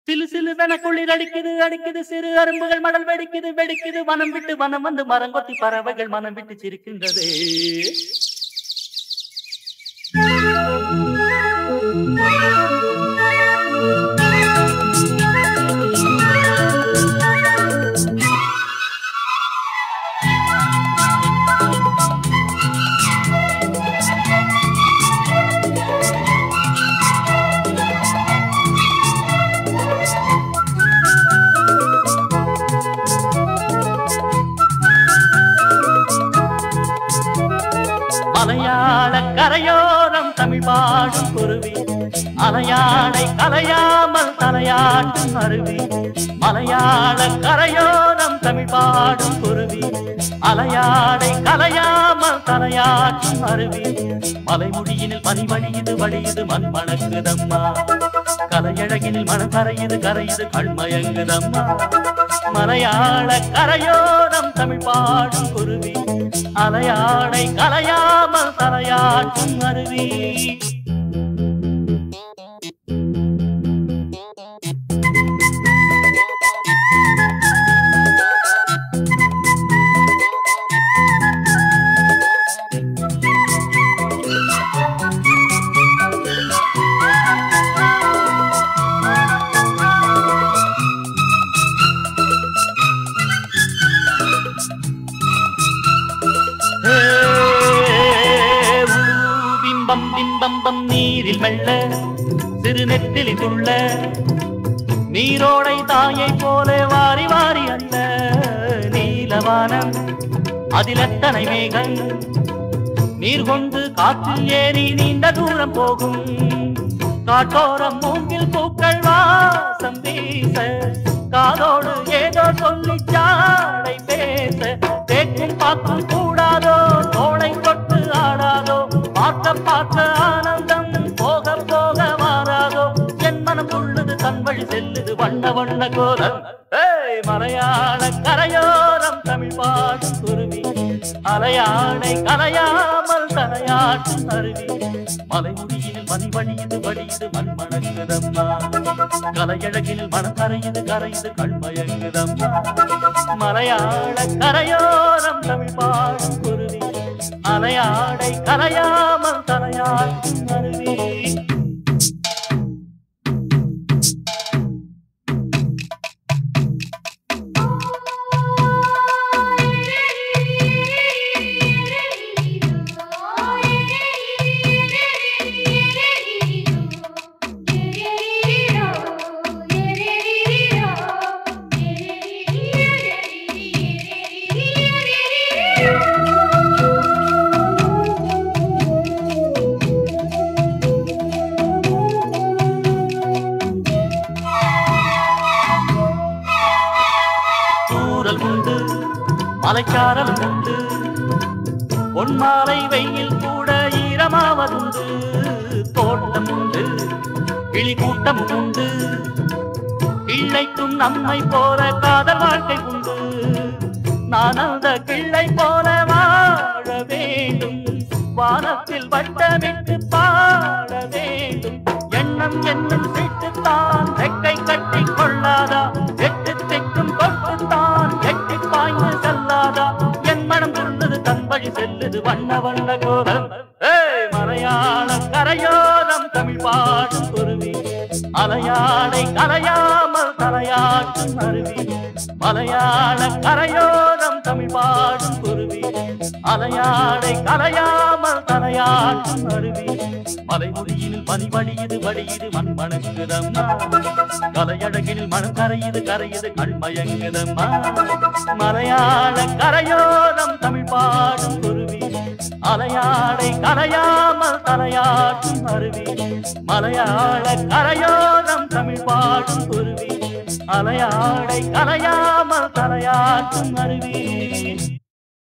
சிலு சிலுவென குளிர் அடிக்குது அடிக்குது சிறு அரும்புகள் மடல் வெடிக்குது வெடிக்குது வனம் விட்டு வனம் வந்து மரங்கொத்தி பறவைகள் மனம் விட்டு சிரிக்கின்றது மலையாள கரையோரம் தமிழ் பாடும் குருவி அலையாடை கலையாமல் தலையாட்டும் அருவி மலையாள கரையோரம் தமிழ் பாடும் குருவி அலையாடை கலையாமல் தலையாட்டும் அருவி மலைமுடியினில் பனி வழியுது வழியுது மண் மணக்குதம்மா கலையழகினில் மனம் கரையுது கரையுது கண்மயங்குதம்மா மலையாள கரையோரம் தமிழ் பாடும் குருவி அலையாடை கலையாமல் தலையாட்டும் அருவி ஏ, ஊ, பிம்பம் பிம்பம் பம் நீரில் மெல்ல சிறு நெத்திலி துள்ள நீரோடை தாயை போல வாரி வாரி அல்ல நீலவானம் அதில் எத்தனை மேகம் நீர் கொண்டு காற்றில் ஏறி நீண்ட தூரம் போகும் காட்டோரம் மூங்கில் பூக்கள் வாசம் வீச காதோடு ஏதோ சொல்லி சாடை பேச தேக்கும் பார்க்கும் கூடாதோ தோளை தொட்டு ஆடாதோ பார்க்க பார்க்க ஆனந்தம் போக போக மாறாதோ என் மனம் உள்ளது தன் வழி செல்லுது வண்ண வண்ண கோலம் ஏய் மலையாள கரையோரம் தமிழ் பாடும் குருவி அலையாடை கலையாமல் தலையாட்டும் அருவி மலைமுடியில் மணி வழியுது வழியுது மண் மணக்குதம்மா கலையழகில் மனம் கரையுது கரையுது கண்மயங்குதம்மா மலையாள கரையோரம் தமிழ் பாடும் குருவி அலையாடை கலையாமல் தலையாட்டும் அருவி தூரல் உண்டு மலைச்சாரல் உண்டு பொன்மாலை வெயில் கூட ஈரமாவதுண்டு தோட்டம் உண்டு கிளி கூட்டம் உண்டு கிள்ளைக்கும் நம்மை போல காதல் வாழ்க்கை உண்டு நான் அந்த கிள்ளை போல வாழ வேண்டும் வானத்தில் வட்டமிட்டு பாட வேண்டும் எண்ணம் என்னும் சீட்டுத்தான் ரெக்கை கட்டி கொள்ளாதா எட்டு திக்கும் கொட்டுத்தான் எட்டி பாய்ந்து செல்லாதா என் மனம் துள்ளது தன் வழி செல்லுது வண்ண வண்ண கோலம் ஏய் மலையாளம் கரையோரம் தமிழ் பாடும் குருவி அலையாடை கரையாமல் தலையாட்டும் அருவி மலையாள கரையோரம் தமிழ் பாடும் குருவி அலையாடை கலையாமல் தலையாட்டும் அருவி மலைமுடியில் பனி வழியுது வழியுது மண் மணக்குதம்மா கலையழகில் மனம் கரையுது கரையுது கண்மயங்குதம்மா மலையாள கரையோரம் தமிழ் பாடும் குருவி அலையாடை கலையாமல் தலையாட்டும் அருவி மலையாள கரையோரம் தமிழ் பாடும் குருவி அலையாடை கலையாமல் தலையாட்டும் அருவி